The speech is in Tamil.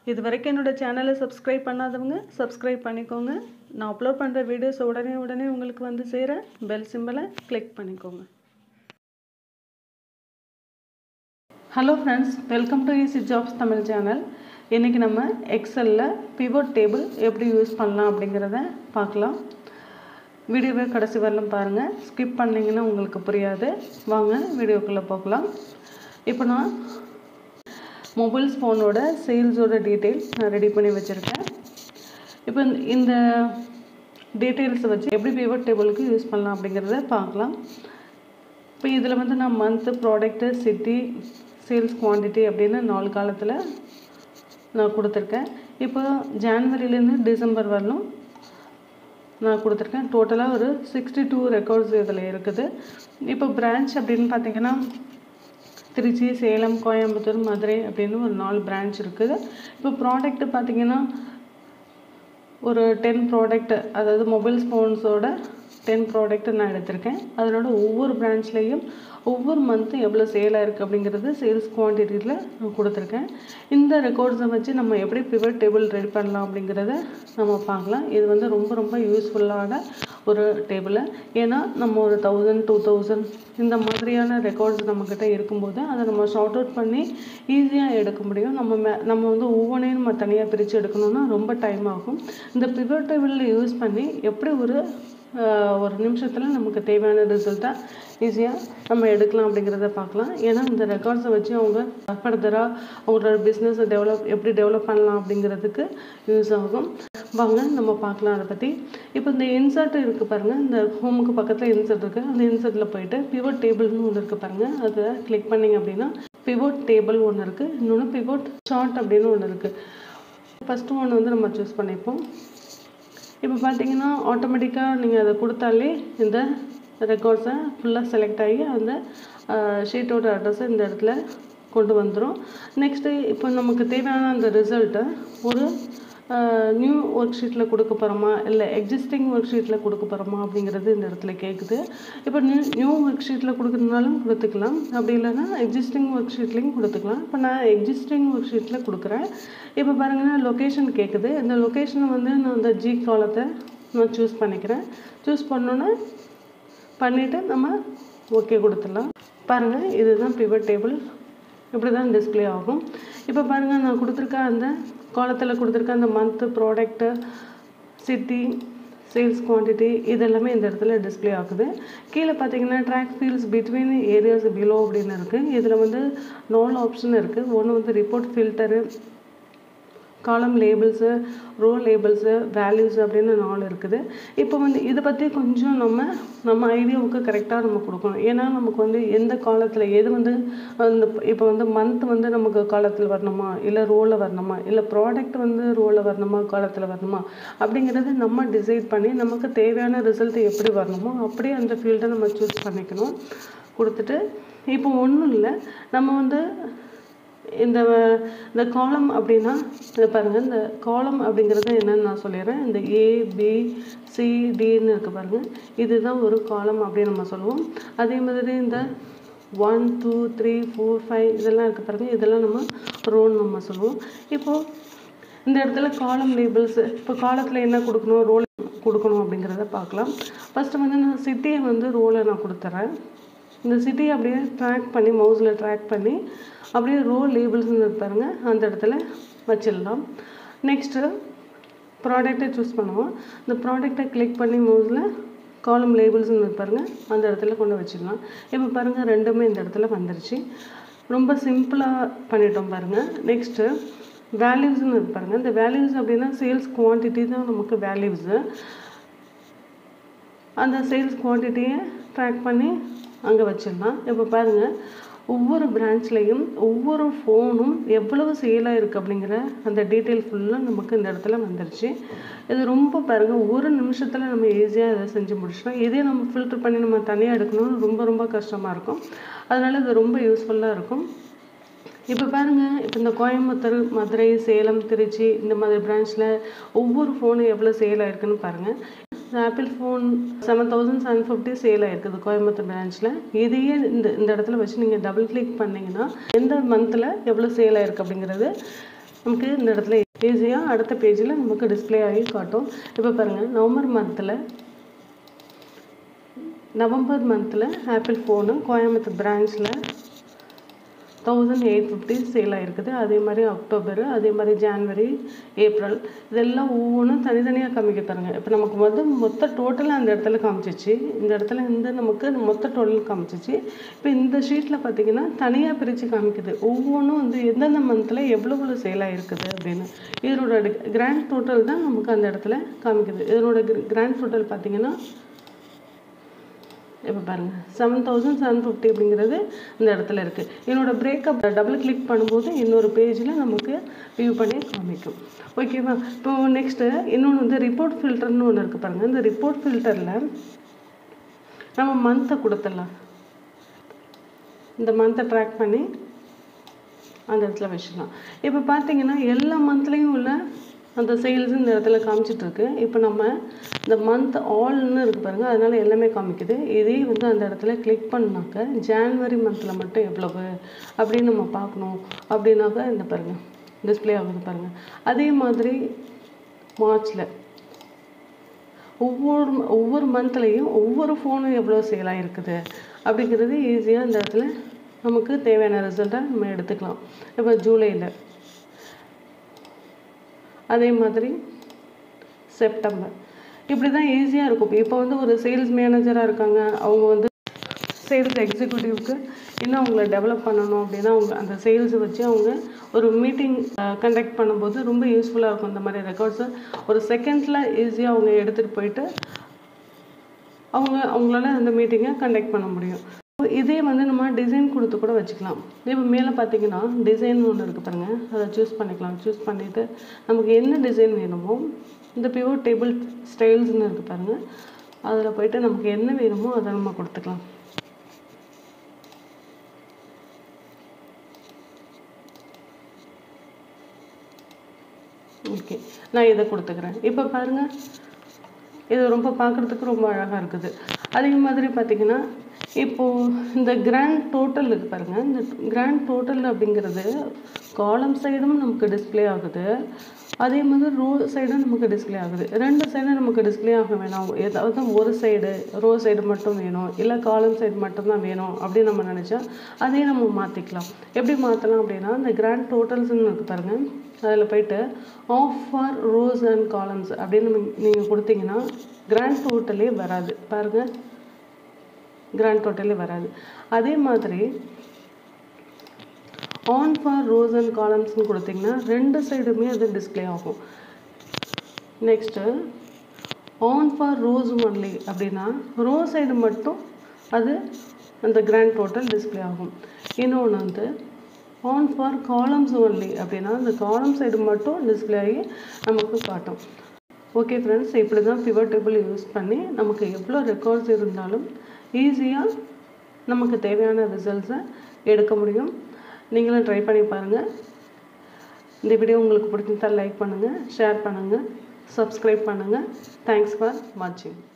இது வரைக்கும் என்னோட சேனலை சப்ஸ்கிரைப் பண்ணாதவங்க சப்ஸ்கிரைப் பண்ணிக்கோங்க நான் அப்லோட் பண்ணுற வீடியோஸ் உடனே உடனே உங்களுக்கு வந்து சேர பெல் சிம்பலை கிளிக் பண்ணிக்கோங்க hello friends welcome to Easy Jobs Tamil channel இன்றைக்கி நம்ம எக்ஸலில் பிவோட் டேபிள் எப்படி யூஸ் பண்ணலாம் அப்படிங்கிறத பார்க்கலாம் வீடியோவை கடைசி வரலும் பாருங்கள் ஸ்கிப் பண்ணிங்கன்னா உங்களுக்கு புரியாது வாங்க வீடியோக்குள்ளே போகலாம் இப்போ நான் மொபைல்ஸ் ஃபோனோட சேல்ஸோட டீட்டெயில்ஸ் நான் ரெடி பண்ணி வச்சுருக்கேன் இப்போ இந்த- இந்த டீட்டெயில்ஸை வச்சு எப்படி பிவோட் டேபிளுக்கு யூஸ் பண்ணலாம் அப்படிங்கிறத பார்க்கலாம் இப்போ இதில் வந்து நான் month product city sales quantity அப்படின்னு நாலு காலத்தில் நான் கொடுத்துருக்கேன் இப்போ ஜான்வரிலேருந்து டிசம்பர் வரலும் நான் கொடுத்துருக்கேன் டோட்டலாக ஒரு சிக்ஸ்டி டூ ரெக்கார்ட்ஸ் இதில் இருக்குது இப்போ பிரான்ச் அப்படின்னு பார்த்தீங்கன்னா திருச்சி சேலம் கோயம்புத்தூர் மதுரை அப்படின்னு ஒரு நாலு பிரான்ச் இருக்குது இப்போ ப்ராடக்ட் பார்த்தீங்கன்னா ஒரு டென் ப்ராடக்ட் அதாவது மொபைல் ஃபோன்ஸோட டென் ப்ராடக்ட் நான் எடுத்திருக்கேன் அதனோட ஒவ்வொரு பிரான்ச்லேயும் ஒவ்வொரு மந்த்தும் எவ்வளோ சேல் ஆயிருக்கு அப்படிங்கிறது சேல்ஸ் குவான்டிட்டியில் நான் கொடுத்துருக்கேன் இந்த ரெக்கார்ட்ஸை வச்சு நம்ம எப்படி பிவட் டேபிள் ரெடி பண்ணலாம் அப்படிங்கிறத நம்ம பார்க்கலாம் இது வந்து ரொம்ப ரொம்ப யூஸ்ஃபுல்லான ஒரு டேபிள் ஏன்னா நம்ம ஒரு தௌசண்ட் டூ தௌசண்ட் இந்த மாதிரியான ரெக்கார்ட்ஸ் நம்மக்கிட்ட இருக்கும்போது அதை நம்ம ஷார்ட் அவுட் பண்ணி ஈஸியாக எடுக்க முடியும் நம்ம மே நம்ம வந்து ஒவ்வொன்றையும் நம்ம தனியாக பிரித்து எடுக்கணும்னா ரொம்ப டைம் ஆகும் இந்த பிவட் டேபிளில் யூஸ் பண்ணி எப்படி ஒரு ஆஹ், ஒரு நிமிஷத்தில் நமக்கு தேவையான ரிசல்ட்டை ஈஸியாக நம்ம எடுக்கலாம் அப்படிங்கிறத பார்க்கலாம் ஏன்னா இந்த ரெக்கார்ட்ஸை வச்சு அவங்க ஃபர்தராக அவங்களோட பிஸ்னஸை டெவலப் எப்படி டெவலப் பண்ணலாம் அப்படிங்கிறதுக்கு யூஸ் ஆகும் வாங்க நம்ம பார்க்கலாம் அதை பற்றி இப்போ இந்த இன்சர்ட் இருக்குது பாருங்கள் இந்த ஹோமுக்கு பக்கத்தில் இன்சர்ட் இருக்குது அந்த இன்சர்ட்டில் போயிட்டு பிவோட் டேபிள்னு ஒன்று இருக்குது பாருங்கள் அதை கிளிக் பண்ணிங்க அப்படின்னா பிவோட் டேபிள் ஒன்று இருக்குது இன்னொன்று பிவோட் சார்ட் அப்படின்னு ஒன்று இருக்குது ஃபஸ்ட்டு ஒன்று வந்து நம்ம சூஸ் பண்ணிப்போம் இப்போ பார்த்தீங்கன்னா ஆட்டோமேட்டிக்காக நீங்கள் அதை கொடுத்தாலே இந்த ரெக்கார்ட்ஸை ஃபுல்லாக செலக்ட் ஆகி அந்த ஷீட்டோட அட்ரஸை இந்த இடத்துல கொண்டு வந்துடும் நெக்ஸ்ட்டு இப்போ நமக்கு தேவையான அந்த ரிசல்ட்டை ஒரு நியூ ஒர்க் ஷீட்டில் கொடுக்க போகிறோமா இல்லை எக்ஸிஸ்டிங் ஒர்க் ஷீட்டில் கொடுக்க போகிறோமா அப்படிங்கிறது இந்த இடத்துல கேட்குது இப்போ நியூ நியூ ஒர்க் ஷீட்டில் கொடுக்குறதுனாலும் கொடுத்துக்கலாம் அப்படி இல்லைன்னா எக்ஸிஸ்டிங் ஒர்க் ஷீட்லேயும் கொடுத்துக்கலாம் இப்போ நான் எக்ஸிஸ்டிங் ஒர்க் ஷீட்டில் கொடுக்குறேன் இப்போ பாருங்கன்னா லொக்கேஷன் கேட்குது இந்த லொக்கேஷனை வந்து நான் இந்த ஜி காலத்தை நான் சூஸ் பண்ணிக்கிறேன் சூஸ் பண்ணோன்னே பண்ணிவிட்டு நம்ம ஓகே கொடுத்துடலாம் பாருங்கள் இதுதான் பிவட் டேபிள் இப்படி தான் டிஸ்ப்ளே ஆகும் இப்போ பாருங்கள் நான் கொடுத்துருக்க அந்த காலத்தில் கொடுத்துருக்க அந்த month product city sales quantity இதெல்லாமே இந்த இடத்துல டிஸ்ப்ளே ஆகுது கீழே பார்த்தீங்கன்னா drag fields between areas below அப்படின்னு இருக்குது இதில் வந்து நாலு ஆப்ஷன் இருக்குது ஒன்று வந்து report filter column labels row labels values அப்படின்னு நாலு இருக்குது இப்போ வந்து இதை பற்றி கொஞ்சம் நம்ம நம்ம ஐடியாவுக்கு கரெக்டாக நம்ம கொடுக்கணும் ஏன்னா நமக்கு வந்து எந்த காலத்தில் எது வந்து அந்த இப்போ வந்து மந்த் வந்து நமக்கு காலத்தில் வரணுமா இல்லை ரோவில் வரணுமா இல்லை ப்ராடக்ட் வந்து ரோவில் வரணுமா காலத்தில் வரணுமா அப்படிங்கிறத நம்ம டிசைட் பண்ணி நமக்கு தேவையான ரிசல்ட் எப்படி வரணுமோ அப்படியே அந்த ஃபீல்டை நம்ம சூஸ் பண்ணிக்கணும் கொடுத்துட்டு இப்போ ஒன்றும் இல்லை நம்ம வந்து இந்த இந்த காலம் அப்படின்னா இதை பாருங்கள் இந்த காலம் அப்படிங்கிறது என்னன்னு நான் சொல்லிடுறேன் இந்த ஏ பி சி டின்னு இருக்குது பாருங்கள் இதுதான் ஒரு காலம் அப்படின்னு நம்ம சொல்லுவோம் அதே மாதிரி இந்த one two three four five இதெல்லாம் இருக்குது பாருங்கள் இதெல்லாம் நம்ம ரோன்னு நம்ம சொல்லுவோம் இப்போது இந்த இடத்துல காலம் லேபிள்ஸ் இப்போ காலத்தில் என்ன கொடுக்கணும் ரோல் கொடுக்கணும் அப்படிங்கிறத பார்க்கலாம் ஃபஸ்ட்டு வந்து நான் சிட்டியை வந்து ரோலை நான் கொடுத்துட்றேன் இந்த சிட்டியை அப்படியே ட்ராக் பண்ணி மவுஸில் ட்ராக் பண்ணி அப்படியே ரோ லேபிள்ஸ்னு பாருங்க அந்த இடத்துல வச்சிடலாம் நெக்ஸ்ட்டு ப்ராடக்ட்டை சூஸ் பண்ணுவோம் இந்த ப்ராடக்ட்டை கிளிக் பண்ணி மவுஸில் காலம் லேபிள்ஸ்னு பாருங்க அந்த இடத்துல கொண்டு வச்சிடலாம் இப்போ பாருங்கள் ரெண்டுமே இந்த இடத்துல வந்துருச்சு ரொம்ப சிம்பிளாக பண்ணிட்டோம் பாருங்கள் நெக்ஸ்ட்டு வேல்யூஸ்னு இருக்கு பாருங்க இந்த வேல்யூஸ் அப்படின்னா சேல்ஸ் குவான்டிட்டி தான் நமக்கு வேல்யூஸு அந்த சேல்ஸ் குவான்டிட்டியை ட்ராக் பண்ணி அங்கே வச்சிடலாம் இப்போ பாருங்கள் ஒவ்வொரு பிரான்ச்லேயும் ஒவ்வொரு ஃபோனும் எவ்வளவு சேலாக இருக்குது அப்படிங்கிற அந்த டீட்டெயில் ஃபுல்லாக நமக்கு இந்த இடத்துல வந்துருச்சு இது ரொம்ப பாருங்கள் ஒரு நிமிஷத்தில் நம்ம ஈஸியாக இதை செஞ்சு முடிச்சிடலாம் இதே நம்ம ஃபில்டர் பண்ணி நம்ம தனியாக எடுக்கணும்னு ரொம்ப ரொம்ப கஷ்டமாக இருக்கும் அதனால் இது ரொம்ப யூஸ்ஃபுல்லாக இருக்கும் இப்போ பாருங்கள் இப்போ இந்த கோயம்புத்தூர் மதுரை சேலம் திருச்சி இந்த மாதிரி பிரான்ச்சில் ஒவ்வொரு ஃபோனும் எவ்வளோ சேல் ஆயிருக்குன்னு பாருங்கள் Apple phone seven thousand seven fifty sale ஆயிருக்குது கோயம்புத்தூர் பிரான்ச்சில் இதையே இந்த இந்த இடத்துல வச்சு நீங்கள் டபுள் கிளிக் பண்ணிங்கன்னா எந்த மந்தில் எவ்வளோ சேல் ஆயிருக்கு அப்படிங்கிறது நமக்கு இந்த இடத்துல ஈஸியாக அடுத்த பேஜில் நமக்கு டிஸ்ப்ளே ஆகி காட்டும் இப்போ பாருங்கள் நவம்பர் மந்தில் நவம்பர் மந்தில் ஆப்பிள் ஃபோனு கோயம்புத்தூர் பிரான்ச்சில் தௌசண்ட் எயிட் ஃபிஃப்டி சேல் ஆகிருக்குது அதே மாதிரி அக்டோபர் அதே மாதிரி ஜான்வரி ஏப்ரல் இதெல்லாம் ஒவ்வொன்றும் தனித்தனியாக காமிக்க பாருங்க இப்போ நமக்கு வந்து மொத்த டோட்டலாக அந்த இடத்துல காமிச்சிச்சு இந்த இடத்துல இந்த நமக்கு மொத்த டோட்டல் காமிச்சிச்சு இப்போ இந்த ஷீட்டில் பார்த்தீங்கன்னா தனியாக பிரித்து காமிக்குது ஒவ்வொன்றும் வந்து எந்தெந்த மந்தில் எவ்வளோ எவ்வளோ சேல் ஆகிருக்குது அப்படின்னு இதனோட கிராண்ட் டோட்டல் தான் நமக்கு அந்த இடத்துல காமிக்குது இதனோட கிராண்ட் டோட்டல் பார்த்தீங்கன்னா இப்போ பாருங்கள் செவன் தௌசண்ட் செவன் ஃபிஃப்டி அப்படிங்கிறது இந்த இடத்துல இருக்குது என்னோடய பிரேக்கப் டபுள் கிளிக் பண்ணும்போது இன்னொரு பேஜில் நமக்கு வியூ பண்ணி காமிக்கும் ஓகேவா இப்போ நெக்ஸ்ட்டு இன்னொன்று வந்து ரிப்போர்ட் ஃபில்டர்னு ஒன்று இருக்குது பாருங்கள் இந்த ரிப்போர்ட் ஃபில்டரில் நம்ம மந்த்தை கொடுத்துடலாம் இந்த மந்த்தை ட்ராக் பண்ணி அந்த இடத்துல வச்சிடலாம் இப்போ பார்த்தீங்கன்னா எல்லா மந்த்லேயும் உள்ள அந்த சேல்ஸ் இந்த இடத்துல காமிச்சிட்டு இருக்கு இப்போ நம்ம இந்த மந்த் ஆல்னு இருக்கு பாருங்க அதனால எல்லாமே காமிக்குது இதே வந்து அந்த இடத்துல கிளிக் பண்ணாக்க ஜான்வரி மந்தில் மட்டும் எவ்வளவு அப்படின்னு நம்ம பார்க்கணும் அப்படின்னாக்க இந்த பாருங்க டிஸ்ப்ளே ஆகுது பாருங்க அதே மாதிரி மார்ச்சில் ஒவ்வொரு ஒவ்வொரு மந்த்லேயும் ஒவ்வொரு ஃபோனும் எவ்வளோ சேல் ஆகிருக்குது அப்படிங்கிறது ஈஸியாக இந்த இடத்துல நமக்கு தேவையான ரிசல்ட்டை நம்ம எடுத்துக்கலாம் இப்போ ஜூலையில் அதே மாதிரி செப்டம்பர் இப்படி தான் ஈஸியாக இருக்கும் இப்போ வந்து ஒரு சேல்ஸ் மேனேஜராக இருக்காங்க அவங்க வந்து சேல்ஸ் எக்ஸிக்யூட்டிவ்க்கு இன்னும் அவங்கள டெவலப் பண்ணணும் அப்படின்னா அவங்க அந்த சேல்ஸை வச்சு அவங்க ஒரு மீட்டிங் கண்டக்ட் பண்ணும்போது ரொம்ப யூஸ்ஃபுல்லாக இருக்கும் இந்த மாதிரி ரெக்கார்ட்ஸை ஒரு செகண்டில் ஈஸியாக அவங்க எடுத்துகிட்டு போயிட்டு அவங்க அவங்களால அந்த மீட்டிங்கை கண்டக்ட் பண்ண முடியும் இதே வந்து நம்ம டிசைன் கொடுத்து கூட வச்சுக்கலாம் இப்போ மேலே பார்த்தீங்கன்னா டிசைன் ஒன்று இருக்குது பாருங்கள் அதை சூஸ் பண்ணிக்கலாம் சூஸ் பண்ணிவிட்டு நமக்கு என்ன டிசைன் வேணுமோ இந்த பியூர் டேபிள் ஸ்டைல்ஸ்னு இருக்குது பாருங்கள் அதில் போயிட்டு நமக்கு என்ன வேணுமோ அதை நம்ம கொடுத்துக்கலாம் ஓகே நான் இதை கொடுத்துக்கிறேன் இப்போ பாருங்கள் இது ரொம்ப பார்க்குறதுக்கு ரொம்ப அழகாக இருக்குது அதே மாதிரி பார்த்தீங்கன்னா இப்போது இந்த கிராண்ட் டோட்டல் இருக்கு பாருங்கள் இந்த கிராண்ட் டோட்டல் அப்படிங்கிறது காலம் சைடும் நமக்கு டிஸ்ப்ளே ஆகுது அதே மாதிரி ரோ சைடும் நமக்கு டிஸ்ப்ளே ஆகுது ரெண்டு சைடும் நமக்கு டிஸ்ப்ளே ஆக வேணாம் ஏதாவது ஒரு சைடு ரோ சைடு மட்டும் வேணும் இல்லை காலம் சைடு மட்டும்தான் வேணும் அப்படின்னு நம்ம நினச்சா அதையும் நம்ம மாற்றிக்கலாம் எப்படி மாற்றலாம் அப்படின்னா இந்த கிராண்ட் டோட்டல்ஸ்னு இருக்கு பாருங்கள் அதில் போயிட்டு off for rows and columns அப்படின்னு நீங்கள் கொடுத்தீங்கன்னா கிராண்ட் டோட்டலே வராது பாருங்கள் கிராண்ட் டோட்டலே வராது அதே மாதிரி ஆன் ஃபார் ரோஸ் அண்ட் காலம்ஸ்னு கொடுத்தீங்கன்னா ரெண்டு சைடுமே அது டிஸ்ப்ளே ஆகும் next on for rows only அப்படின்னா ரோ சைடு மட்டும் அது அந்த கிராண்ட் டோட்டல் டிஸ்ப்ளே ஆகும் இன்னொன்று வந்து ஆன் ஃபார் காலம்ஸ் ஒன்லி அப்படின்னா அந்த காலம் சைடு மட்டும் டிஸ்ப்ளே ஆகி நமக்கு காட்டும் ஓகே ஃப்ரெண்ட்ஸ் இப்படி தான் பிவர் டேபிள் யூஸ் பண்ணி நமக்கு எவ்வளோ ரெக்கார்ட்ஸ் இருந்தாலும் ஈஸியாக நமக்கு தேவையான ரிசல்ட்ஸை எடுக்க முடியும் நீங்களும் ட்ரை பண்ணி பாருங்கள் இந்த வீடியோ உங்களுக்கு பிடிச்சிருந்தால் லைக் பண்ணுங்கள் ஷேர் பண்ணுங்கள் சப்ஸ்கிரைப் பண்ணுங்கள் தேங்க்ஸ் ஃபார் வாட்சிங்